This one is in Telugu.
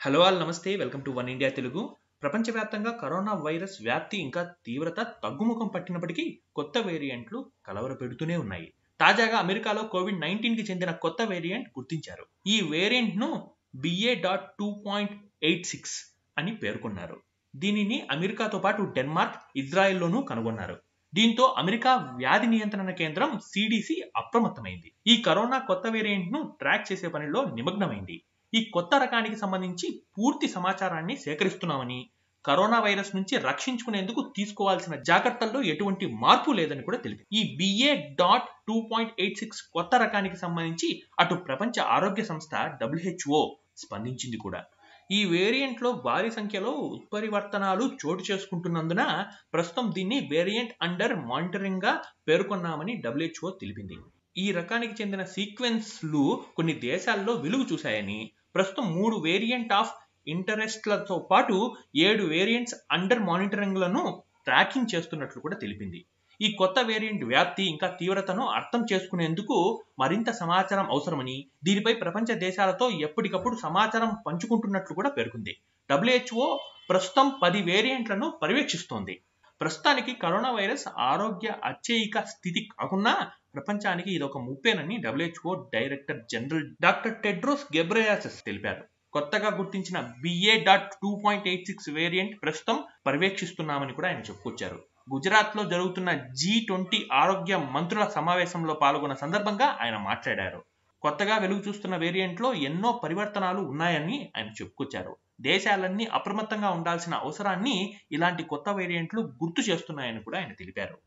హలో ఆల్ నమస్తే welcome to one India Telugu ప్రపంచవ్యాప్తంగా కరోనా వైరస్ వ్యాప్తి ఇంకా తీవ్రత తగ్గుముఖం పట్టినప్పటికీ కొత్త వేరియంట్లు కలవరపెడుతూనే ఉన్నాయి తాజాగా అమెరికాలో కోవిడ్ నైన్టీన్ కి చెందిన కొత్త వేరియంట్ గుర్తించారు ఈ వేరియంట్ ను B A dot two point eight six అని పేర్కొన్నారు దీనిని అమెరికాతో పాటు డెన్మార్క్ ఇజ్రాయెల్లోనూ కనుగొన్నారు దీంతో అమెరికా వ్యాధి నియంత్రణ కేంద్రం సిడిసి అప్రమత్తమైంది ఈ కరోనా కొత్త వేరియంట్ ను ట్రాక్ చేసే పనిలో నిమగ్నమైంది ఈ కొత్త రకానికి సంబంధించి పూర్తి సమాచారాన్ని సేకరిస్తున్నామని కరోనా వైరస్ నుంచి రక్షించుకునేందుకు తీసుకోవాల్సిన జాగ్రత్తల్లో ఎటువంటి మార్పు లేదని కూడా తెలిపింది ఈ B A dot two point eight six కొత్త రకానికి సంబంధించి అటు ప్రపంచ ఆరోగ్య సంస్థ డబ్ల్యూహెచ్ఓ స్పందించింది కూడా ఈ వేరియంట్ లో భారీ సంఖ్యలో ఉత్పరివర్తనాలు చోటు చేసుకుంటున్నందున ప్రస్తుతం దీన్ని వేరియంట్ అండర్ మానిటరింగ్ గా పేర్కొన్నామని డబ్ల్యూహెచ్ఓ తెలిపింది ఈ రకానికి చెందిన సీక్వెన్స్లు కొన్ని దేశాల్లో వెలుగు చూశాయని ప్రస్తుతం మూడు వేరియంట్ ఆఫ్ ఇంటరెస్ట్లతో పాటు ఏడు వేరియంట్స్ అండర్ మానిటరింగ్లను ట్రాకింగ్ చేస్తున్నట్లు కూడా తెలిపింది ఈ కొత్త వేరియంట్ వ్యాప్తి ఇంకా తీవ్రతను అర్థం చేసుకునేందుకు మరింత సమాచారం అవసరమని దీనిపై ప్రపంచ దేశాలతో ఎప్పటికప్పుడు సమాచారం పంచుకుంటున్నట్లు కూడా పేర్కొంది డబ్ల్యూహెచ్ఓ ప్రస్తుతం పది వేరియంట్లను పర్యవేక్షిస్తోంది ప్రస్తుతానికి కరోనా వైరస్ ఆరోగ్య అత్యయిక స్థితి కాకుండా ప్రపంచానికి ఇదొక ముప్పేనని WHO director general doctor Tedros Ghebreyesus తెలిపారు కొత్తగా గుర్తించిన B A dot two point eight six variant ప్రస్తుతం పర్యవేక్షిస్తున్నామని కూడా ఆయన చెప్పుకొచ్చారు గుజరాత్ లో జరుగుతున్న జీ ట్వంటీ ఆరోగ్య మంత్రుల సమావేశంలో పాల్గొన్న సందర్భంగా ఆయన మాట్లాడారు కొత్తగా వెలుగు చూస్తున్న వేరియంట్ లో ఎన్నో పరివర్తనాలు ఉన్నాయని ఆయన చెప్పుకొచ్చారు దేశాలన్నీ అప్రమత్తంగా ఉండాల్సిన అవసరాన్ని ఇలాంటి కొత్త వేరియంట్లు గుర్తు చేస్తున్నాయని కూడా ఆయన తెలిపారు